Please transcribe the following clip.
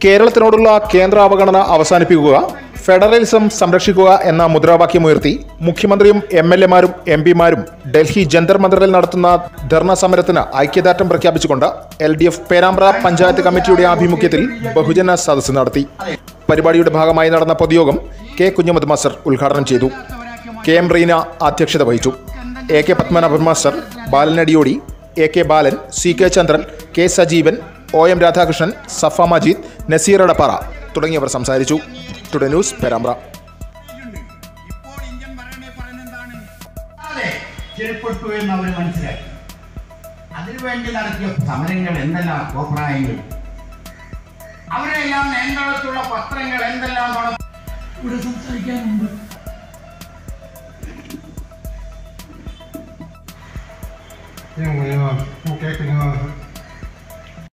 കേരളത്തിനോടുള്ള കേന്ദ്ര അവഗണന അവസാനിപ്പിക്കുക ഫെഡറലിസം സംരക്ഷിക്കുക എന്ന മുദ്രാവാക്യമുയർത്തി മുഖ്യമന്ത്രിയും എം എൽ എമാരും എം പിമാരും ഡൽഹി ജന്തർ മന്ദറിൽ നടത്തുന്ന ധർണ സമരത്തിന് ഐക്യദാർഢ്യം പ്രഖ്യാപിച്ചുകൊണ്ട് L D F Perambra panchayat കമ്മിറ്റിയുടെ ആഭിമുഖ്യത്തിൽ ബഹുജന സദസ്സ് നടത്തി പരിപാടിയുടെ ഭാഗമായി നടന്ന പൊതുയോഗം കെ കുഞ്ഞുമത് മാസ്റ്റർ ഉദ്ഘാടനം ചെയ്തു കെ എം റീന അധ്യക്ഷത വഹിച്ചു A K Padmanabhan master Balanadiyodi A K Balan C K Chandran K Sajeevan O M Radhakrishnan Safa Majeed Naseer Edappara തുടങ്ങിയവർ സംസാരിച്ചു ടുഡേ ന്യൂസ് പേരാമ്പ്ര ഇപ്പോൾ ഇന്ത്യൻ ഭരണഘടന പറയുന്നത് എന്താണ് അതെ കീഴ്പ്പെട്ടു എന്ന് അവർ മനസ്സിലാക്കി അതിനുവേണ്ടി നടത്തിയ സമരങ്ങൾ എന്തെല്ലാം അഭിപ്രായങ്ങൾ അവരെല്ലാം നേന്ത്രത്തുള്ള പത്രങ്ങൾ എന്തെല്ലാം നട- ഇവിടെ സംസാരിക്കാനുണ്ട് ഞാൻ കുഞ്ഞുമാ കെ കുഞ്ഞുമാ